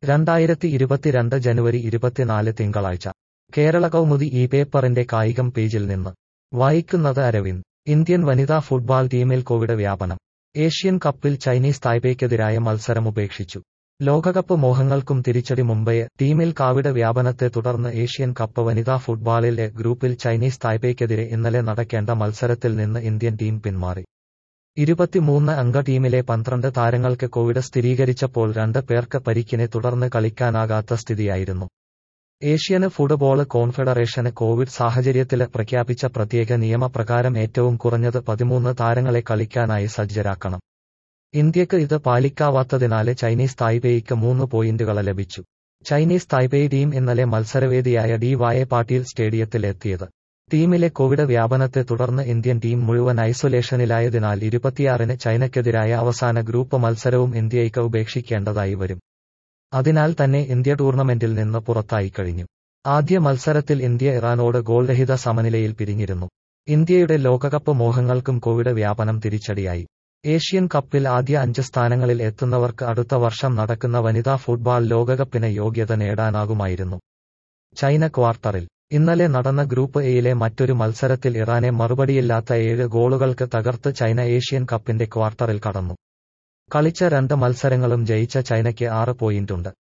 രണ്ടായിരത്തി ഇരുപത്തിരണ്ട് ജനുവരി ഇരുപത്തിനാല് തിങ്കളാഴ്ച കേരള കൗമുദി ഈ പേപ്പറിന്റെ കായികം പേജിൽ നിന്ന് വായിക്കുന്നത് അരവിന്ദ് ഇന്ത്യൻ വനിതാ ഫുട്ബോൾ ടീമിൽ കോവിഡ് വ്യാപനം ഏഷ്യൻ കപ്പിൽ ചൈനീസ് തായ്പേയ്ക്കെതിരായ മത്സരം ഉപേക്ഷിച്ചു ലോകകപ്പ് മോഹങ്ങൾക്കും തിരിച്ചടി മുംബൈ ടീമിൽ കാവിഡ് വ്യാപനത്തെ തുടർന്ന് ഏഷ്യൻ കപ്പ് വനിതാ ഫുട്ബോളിൽ എ ഗ്രൂപ്പിൽ ചൈനീസ് തായ്പേയ്ക്കെതിരെ ഇന്നലെ നടക്കേണ്ട മത്സരത്തിൽ നിന്ന് ഇന്ത്യൻ ടീം പിന്മാറി ഇരുപത്തിമൂന്ന് അംഗ ടീമിലെ പന്ത്രണ്ട് താരങ്ങൾക്ക് കോവിഡ് സ്ഥിരീകരിച്ചപ്പോൾ രണ്ട് പേർക്ക് പരിക്കിനെ തുടർന്ന് കളിക്കാനാകാത്ത സ്ഥിതിയായിരുന്നു ഏഷ്യന് ഫുട്ബോൾ കോൺഫെഡറേഷന് കോവിഡ് സാഹചര്യത്തില് പ്രഖ്യാപിച്ച പ്രത്യേക നിയമപ്രകാരം ഏറ്റവും കുറഞ്ഞത് പതിമൂന്ന് താരങ്ങളെ കളിക്കാനായി സജ്ജരാക്കണം ഇന്ത്യക്ക് ഇത് പാലിക്കാവാത്തതിനാല് ചൈനീസ് തായ്പേയിക്ക് മൂന്ന് പോയിന്റുകൾ ലഭിച്ചു ചൈനീസ് തായ്പേയി ടീം ഇന്നലെ മത്സരവേദിയായ ഡി വായ പാട്ടീൽ സ്റ്റേഡിയത്തിൽ എത്തിയത് ടീമിലെ കോവിഡ് വ്യാപനത്തെ തുടർന്ന് ഇന്ത്യൻ ടീം മുഴുവൻ ഐസൊലേഷനിലായതിനാൽ ഇരുപത്തിയാറിന് ചൈനയ്ക്കെതിരായ അവസാന ഗ്രൂപ്പ് മത്സരവും ഇന്ത്യയ്ക്ക് ഉപേക്ഷിക്കേണ്ടതായി വരും അതിനാൽ തന്നെ ഇന്ത്യ ടൂർണമെന്റിൽ നിന്ന് പുറത്തായി കഴിഞ്ഞു ആദ്യ മത്സരത്തിൽ ഇന്ത്യ ഇറാനോട് ഗോൾരഹിത സമനിലയിൽ പിരിഞ്ഞിരുന്നു ഇന്ത്യയുടെ ലോകകപ്പ് മോഹങ്ങൾക്കും കോവിഡ് വ്യാപനം തിരിച്ചടിയായി ഏഷ്യൻ കപ്പിൽ ആദ്യ അഞ്ച് സ്ഥാനങ്ങളിൽ എത്തുന്നവർക്ക് അടുത്ത വർഷം നടക്കുന്ന വനിതാ ഫുട്ബോൾ ലോകകപ്പിന് യോഗ്യത നേടാനാകുമായിരുന്നു ചൈന ക്വാർട്ടറിൽ ഇന്നലെ നടന്ന ഗ്രൂപ്പ് എയിലെ മറ്റൊരു മത്സരത്തിൽ ഇറാനെ മറുപടിയില്ലാത്ത ഏഴ് ഗോളുകൾക്ക് തകർത്ത് ചൈന ഏഷ്യൻ കപ്പിന്റെ ക്വാർട്ടറിൽ കടന്നു കളിച്ച രണ്ട് മത്സരങ്ങളും ജയിച്ച ചൈനയ്ക്ക് ആറ് പോയിന്റുണ്ട്